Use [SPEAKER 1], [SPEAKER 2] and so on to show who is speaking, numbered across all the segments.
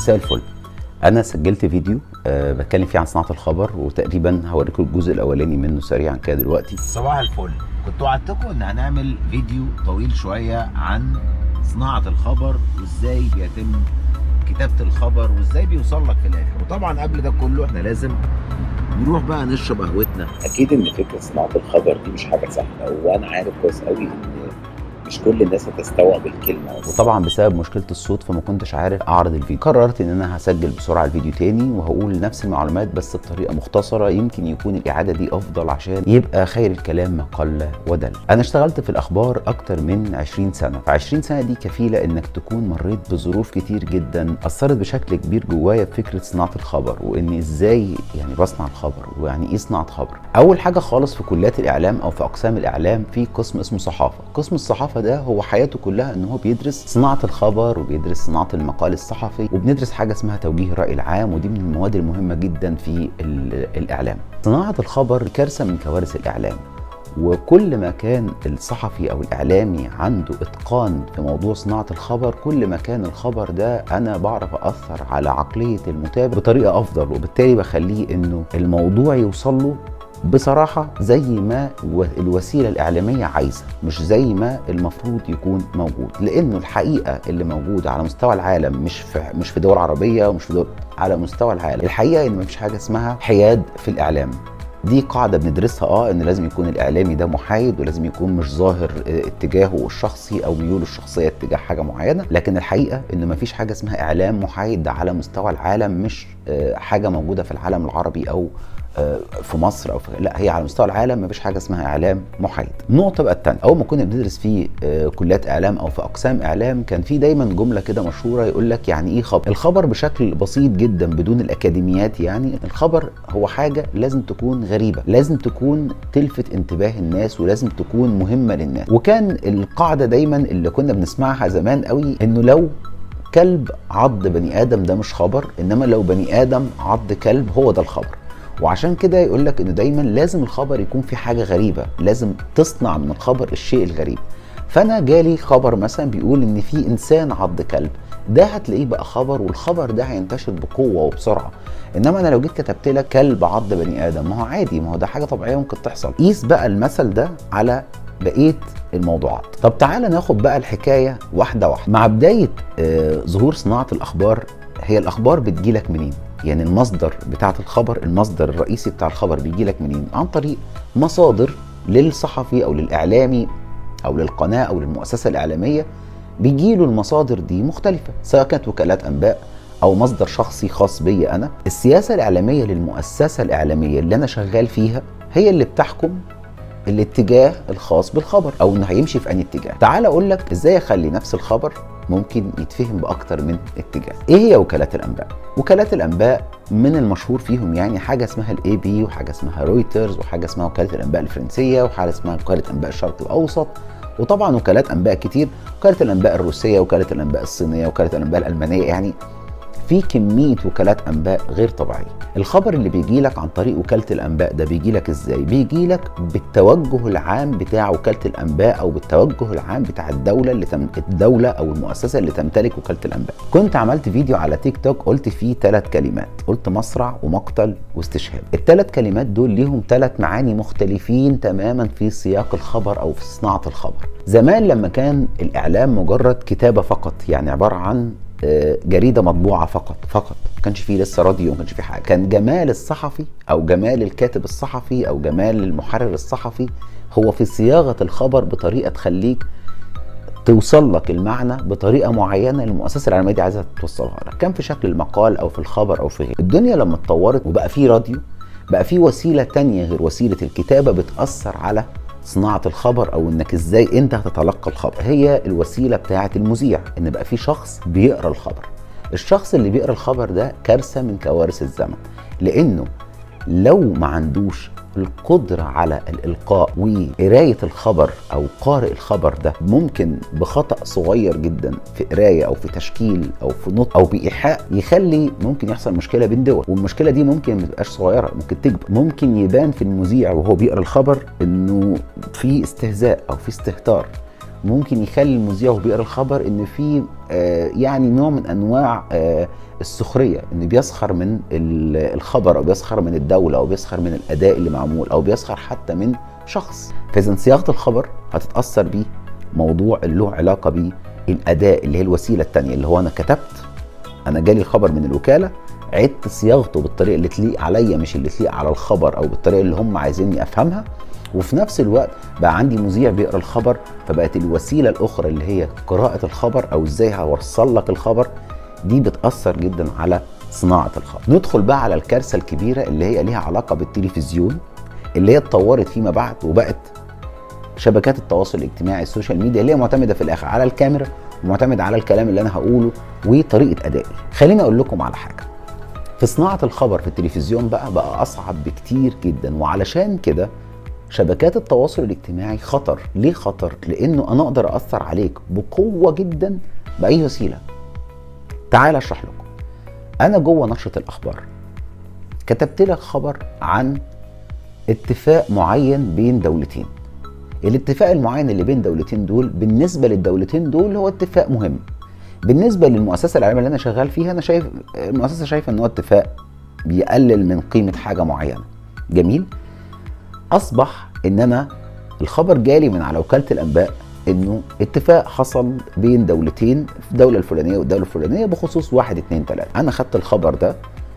[SPEAKER 1] مساء الفل انا سجلت فيديو أه بتكلم فيه عن صناعه الخبر وتقريبا هوريكم الجزء الاولاني منه سريعا كده دلوقتي
[SPEAKER 2] صباح الفل كنت وعدتكم ان هنعمل فيديو طويل شويه عن صناعه الخبر وازاي بيتم كتابه الخبر وازاي بيوصل لك في الاخر وطبعا قبل ده كله احنا لازم نروح بقى نشرب قهوتنا
[SPEAKER 1] اكيد ان فكره صناعه الخبر دي مش حاجه سهله وانا عارف كويس قوي ان مش كل الناس هتستوعب الكلمه وطبعا بسبب مشكله الصوت فما كنتش عارف اعرض الفيديو قررت ان انا هسجل بسرعه الفيديو تاني وهقول نفس المعلومات بس بطريقه مختصره يمكن يكون الاعاده دي افضل عشان يبقى خير الكلام ما قل ودل انا اشتغلت في الاخبار اكتر من 20 سنه ف 20 سنه دي كفيله انك تكون مريت بظروف كتير جدا اثرت بشكل كبير جوايا بفكره صناعه الخبر وان ازاي يعني بصنع الخبر ويعني ايه صناعه خبر اول حاجه خالص في كليات الاعلام او في اقسام الاعلام في قسم اسمه صحافه قسم الصحافه ده هو حياته كلها ان هو بيدرس صناعه الخبر وبيدرس صناعه المقال الصحفي وبندرس حاجه اسمها توجيه الراي العام ودي من المواد المهمه جدا في الاعلام صناعه الخبر كارثه من كوارث الاعلام وكل ما كان الصحفي او الاعلامي عنده اتقان في موضوع صناعه الخبر كل ما كان الخبر ده انا بعرف اثر على عقليه المتابع بطريقه افضل وبالتالي بخليه انه الموضوع يوصل له بصراحة زي ما الوسيلة الإعلامية عايزة مش زي ما المفروض يكون موجود لأنه الحقيقة اللي موجودة على مستوى العالم مش في مش في دول عربية ومش في دول على مستوى العالم الحقيقة إن مفيش حاجة اسمها حياد في الإعلام دي قاعده بندرسها اه ان لازم يكون الاعلامي ده محايد ولازم يكون مش ظاهر اتجاهه الشخصي او ميوله الشخصيه اتجاه حاجه معينه لكن الحقيقه ان مفيش حاجه اسمها اعلام محايد ده على مستوى العالم مش حاجه موجوده في العالم العربي او في مصر او في لا هي على مستوى العالم مفيش حاجه اسمها اعلام محايد. النقطه بقى الثانيه اول ما كنا بندرس في كليات اعلام او في اقسام اعلام كان في دايما جمله كده مشهوره يقول لك يعني ايه خبر؟ الخبر بشكل بسيط جدا بدون الاكاديميات يعني الخبر هو حاجه لازم تكون غريبه، لازم تكون تلفت انتباه الناس ولازم تكون مهمه للناس. وكان القاعده دايما اللي كنا بنسمعها زمان قوي انه لو كلب عض بني ادم ده مش خبر انما لو بني ادم عض كلب هو ده الخبر. وعشان كده يقول لك انه دايما لازم الخبر يكون في حاجه غريبه لازم تصنع من الخبر الشيء الغريب فانا جالي خبر مثلا بيقول ان في انسان عض كلب ده هتلاقيه بقى خبر والخبر ده هينتشر بقوه وبسرعه انما انا لو جيت كتبت لك كلب عض بني ادم ما هو عادي ما هو ده حاجه طبيعيه ممكن تحصل قيس بقى المثل ده على بقيه الموضوعات طب تعالى ناخد بقى الحكايه واحده واحده مع بدايه آه ظهور صناعه الاخبار هي الاخبار بتجيلك منين يعني المصدر بتاعه الخبر المصدر الرئيسي بتاع الخبر بيجي لك منين عن طريق مصادر للصحفي او للاعلامي او للقناه او للمؤسسه الاعلاميه بيجي له المصادر دي مختلفه سواء كانت وكالات انباء او مصدر شخصي خاص بي انا السياسه الاعلاميه للمؤسسه الاعلاميه اللي انا شغال فيها هي اللي بتحكم الاتجاه الخاص بالخبر او انه هيمشي في انهي اتجاه تعال اقول لك ازاي اخلي نفس الخبر ممكن يتفهم باكتر من اتجاه ايه هي وكالات الانباء وكالات الانباء من المشهور فيهم يعني حاجه اسمها الاي بي وحاجه اسمها رويترز وحاجه اسمها وكاله الانباء الفرنسيه وحاجه اسمها وكاله انباء الشرق الاوسط وطبعا وكالات انباء كتير وكاله الانباء الروسيه وكاله الانباء الصينيه وكاله الانباء الالمانيه يعني في كميه وكالات انباء غير طبيعيه الخبر اللي بيجي لك عن طريق وكاله الانباء ده بيجي لك ازاي بيجي لك بالتوجه العام بتاع وكاله الانباء او بالتوجه العام بتاع الدوله اللي تم... الدوله او المؤسسه اللي تمتلك وكاله الانباء كنت عملت فيديو على تيك توك قلت فيه ثلاث كلمات قلت مصرع ومقتل واستشهاد الثلاث كلمات دول ليهم ثلاث معاني مختلفين تماما في سياق الخبر او في صناعه الخبر زمان لما كان الاعلام مجرد كتابه فقط يعني عباره عن جريده مطبوعه فقط فقط ما كانش فيه لسه راديو ما كانش فيه حاجه كان جمال الصحفي او جمال الكاتب الصحفي او جمال المحرر الصحفي هو في صياغه الخبر بطريقه تخليك توصل لك المعنى بطريقه معينه المؤسسه الاعلاميه دي عايزه توصلها لك كان في شكل المقال او في الخبر او في غيره الدنيا لما اتطورت وبقى في راديو بقى في وسيله تانية غير وسيله الكتابه بتاثر على صناعه الخبر او انك ازاي انت هتتلقى الخبر هي الوسيله بتاعه المذيع ان بقى في شخص بيقرا الخبر الشخص اللي بيقرا الخبر ده كارثه من كوارث الزمن لانه لو ما عندوش القدرة على الإلقاء وقراية الخبر أو قارئ الخبر ده ممكن بخطأ صغير جدا في قراية أو في تشكيل أو في نطق أو بإيحاء يخلي ممكن يحصل مشكلة بين دول والمشكلة دي ممكن ما تبقاش صغيرة ممكن تكبر ممكن يبان في المذيع وهو بيقرا الخبر إنه في استهزاء أو في استهتار ممكن يخلي المذيع وهو بيقرا الخبر ان في آه يعني نوع من انواع آه السخريه ان بيسخر من الخبر او بيسخر من الدوله او بيسخر من الاداء اللي معمول او بيسخر حتى من شخص فاذا صياغه الخبر هتتاثر بيه موضوع اللي له علاقه بالاداء اللي هي الوسيله الثانيه اللي هو انا كتبت انا جالي الخبر من الوكاله عدت صياغته بالطريقه اللي تليق عليا مش اللي تليق على الخبر او بالطريقه اللي هم عايزيني افهمها وفي نفس الوقت بقى عندي مذيع بيقرا الخبر فبقت الوسيله الاخرى اللي هي قراءه الخبر او ازاي هوصل لك الخبر دي بتاثر جدا على صناعه الخبر ندخل بقى على الكارثه الكبيره اللي هي ليها علاقه بالتلفزيون اللي هي اتطورت فيما بعد وبقت شبكات التواصل الاجتماعي السوشيال ميديا اللي هي معتمده في الاخر على الكاميرا ومعتمد على الكلام اللي انا هقوله وطريقه ادائي خليني اقول لكم على حاجه في صناعه الخبر في التلفزيون بقى بقى اصعب بكتير جدا وعلشان كده شبكات التواصل الاجتماعي خطر ليه خطر لانه انا اقدر اثر عليك بقوه جدا باي وسيله تعال اشرح لكم انا جوه نشره الاخبار كتبت لك خبر عن اتفاق معين بين دولتين الاتفاق المعين اللي بين دولتين دول بالنسبه للدولتين دول هو اتفاق مهم بالنسبه للمؤسسه العلميه اللي انا شغال فيها انا شايف المؤسسه شايفه ان هو اتفاق بيقلل من قيمه حاجه معينه جميل اصبح ان انا الخبر جالي من على وكاله الانباء انه اتفاق حصل بين دولتين الدوله الفلانيه والدوله الفلانيه بخصوص واحد اتنين تلاته انا خدت الخبر ده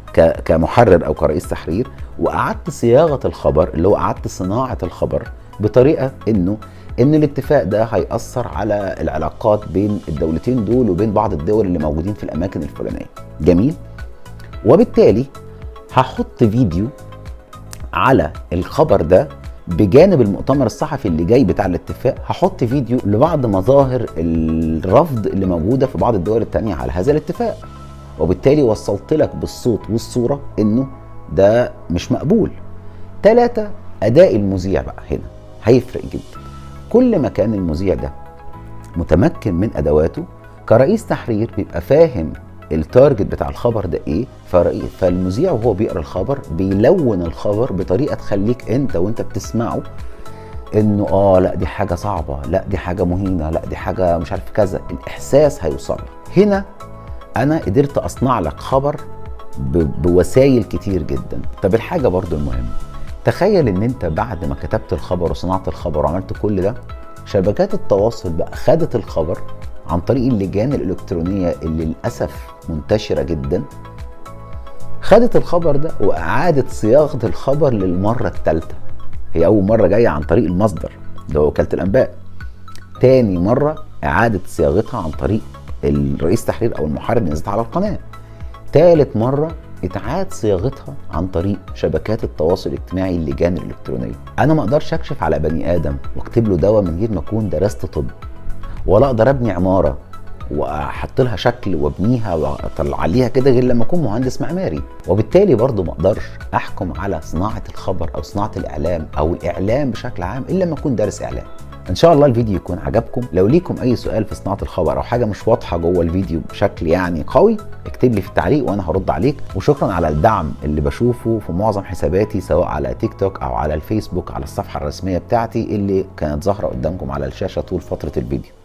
[SPEAKER 1] كمحرر او كرئيس تحرير وقعدت صياغه الخبر اللي هو قعدت صناعه الخبر بطريقه انه ان الاتفاق ده هيأثر على العلاقات بين الدولتين دول وبين بعض الدول اللي موجودين في الاماكن الفلانيه جميل وبالتالي هحط فيديو على الخبر ده بجانب المؤتمر الصحفي اللي جاي بتاع الاتفاق هحط فيديو لبعض مظاهر الرفض اللي موجوده في بعض الدول التانية على هذا الاتفاق وبالتالي وصلت لك بالصوت والصوره انه ده مش مقبول ثلاثة أداء المذيع بقى هنا هيفرق جدا كل ما كان المذيع ده متمكن من أدواته كرئيس تحرير بيبقى فاهم التارجت بتاع الخبر ده ايه فالمذيع وهو بيقرا الخبر بيلون الخبر بطريقه تخليك انت وانت بتسمعه انه اه لا دي حاجه صعبه لا دي حاجه مهينه لا دي حاجه مش عارف كذا الاحساس هيوصل هنا انا قدرت اصنع لك خبر بوسائل كتير جدا طب الحاجه برضو المهمه تخيل ان انت بعد ما كتبت الخبر وصنعت الخبر وعملت كل ده شبكات التواصل بقى خدت الخبر عن طريق اللجان الالكترونيه اللي للاسف منتشره جدا خدت الخبر ده واعادت صياغه الخبر للمره الثالثه هي اول مره جايه عن طريق المصدر اللي هو وكاله الانباء تاني مره اعاده صياغتها عن طريق الرئيس تحرير او المحرر اللي نزلت على القناه تالت مره اتعاد صياغتها عن طريق شبكات التواصل الاجتماعي اللجان الالكترونيه انا ما اقدرش اكشف على بني ادم واكتب له دواء من غير ما اكون درست طب ولا اقدر ابني عماره واحط لها شكل وابنيها واطلع عليها كده غير لما اكون مهندس معماري وبالتالي برضو ما اقدرش احكم على صناعه الخبر او صناعه الاعلام او الاعلام بشكل عام الا لما اكون دارس اعلام ان شاء الله الفيديو يكون عجبكم لو ليكم اي سؤال في صناعه الخبر او حاجه مش واضحه جوه الفيديو بشكل يعني قوي اكتب لي في التعليق وانا هرد عليك وشكرا على الدعم اللي بشوفه في معظم حساباتي سواء على تيك توك او على الفيسبوك على الصفحه الرسميه بتاعتي اللي كانت ظاهره قدامكم على الشاشه طول فتره الفيديو